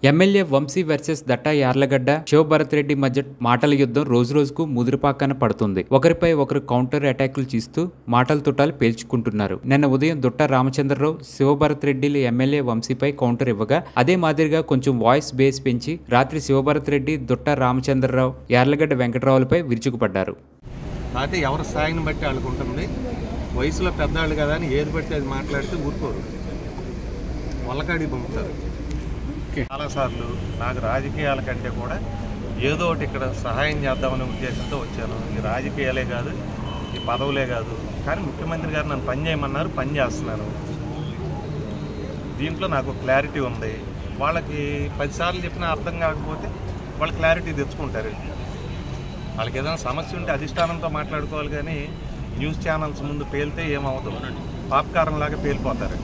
MLA Vamsi versus దట్టా యార్లగడ్డ శివభరత్ రెడ్డి మధ్య మాటల యుద్ధం రోజు రోజుకు ముదిరిపాకాన పడుతుంది ఒకరిపై ఒకరు కౌంటర్ అటాకులు చేస్తూ మాటల తుటాలు పేల్చుకుంటున్నారు నిన్న ఉదయం దుట్ట రామచంద్రరావు శివభరత్ రెడ్డిలు ఎమ్మెల్యే వంశీపై కౌంటర్ ఇవ్వగా అదే మాదిరిగా కొంచెం వాయిస్ బేస్ పెంచి రాత్రి శివభరత్ రెడ్డి దుట్ట రామచంద్రరావు యార్లగడ్డ వెంకటరావులపై విరుచుకుపడ్డారు అయితే ఎవరి స్థాయిని బట్టి వాళ్ళకు ఉంటుంది వయసులో పెద్దవాళ్ళు కదా అని ఏది బట్టి అది మాట్లాడితే ఊరుకోరు మొలకాడి పంపుతారు చాలాసార్లు నాకు రాజకీయాల కంటే కూడా ఏదో ఒకటి ఇక్కడ సహాయం చేద్దామనే ఉద్దేశంతో వచ్చాను ఈ రాజకీయాలే కాదు ఈ పదవులే కాదు కానీ ముఖ్యమంత్రి గారు నన్ను పని చేయమన్నారు పని చేస్తున్నాను దీంట్లో నాకు క్లారిటీ ఉంది వాళ్ళకి పదిసార్లు చెప్పినా అర్థం కాకపోతే వాళ్ళు క్లారిటీ తెచ్చుకుంటారు వాళ్ళకి ఏదైనా సమస్య ఉంటే అధిష్టానంతో మాట్లాడుకోవాలి కానీ న్యూస్ ఛానల్స్ ముందు పేలితే ఏమవుతుంది పాప్కారం లాగా పేలిపోతారు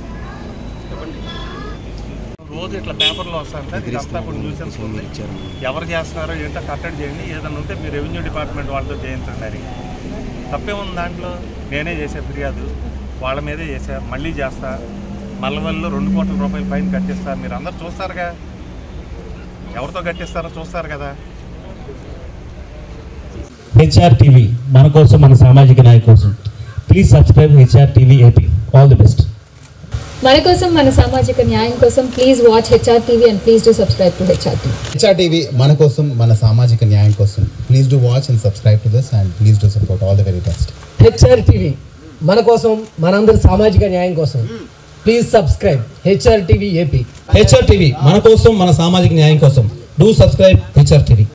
రోజు ఇట్లా పేపర్లో వస్తాయంటే ఇదంతా కూడా న్యూసెన్స్ ఉంది ఎవరు చేస్తున్నారో ఏంటో కట్టడి చేయండి ఏదైనా ఉంటే మీ రెవెన్యూ డిపార్ట్మెంట్ వాళ్ళతో చేయించండి అని తప్పే ఉంది దాంట్లో నేనే చేసే ఫిర్యాదు వాళ్ళ మీదే చేసా మళ్ళీ చేస్తా మల్లవల్లిలో రెండు కోట్ల రూపాయల ఫైన్ కట్టిస్తా మీరు అందరు చూస్తారుగా ఎవరితో కట్టిస్తారో చూస్తారు కదా హెచ్ఆర్ టీవీ మన కోసం మన సామాజిక నాయకు కోసం please subscribe HR TV AP all the best మన కోసం మన సామాజిక న్యాయం కోసం please watch HR TV and please do subscribe to HR TV HR TV మన కోసం మన సామాజిక న్యాయం కోసం please do watch and subscribe to this and please do support all the very best HR TV మన కోసం మనందరి సామాజిక న్యాయం కోసం please subscribe HR TV AP HR TV మన కోసం మన సామాజిక న్యాయం కోసం డూ సబ్స్క్రైబ్ హెచ్ఆర్ టీవీ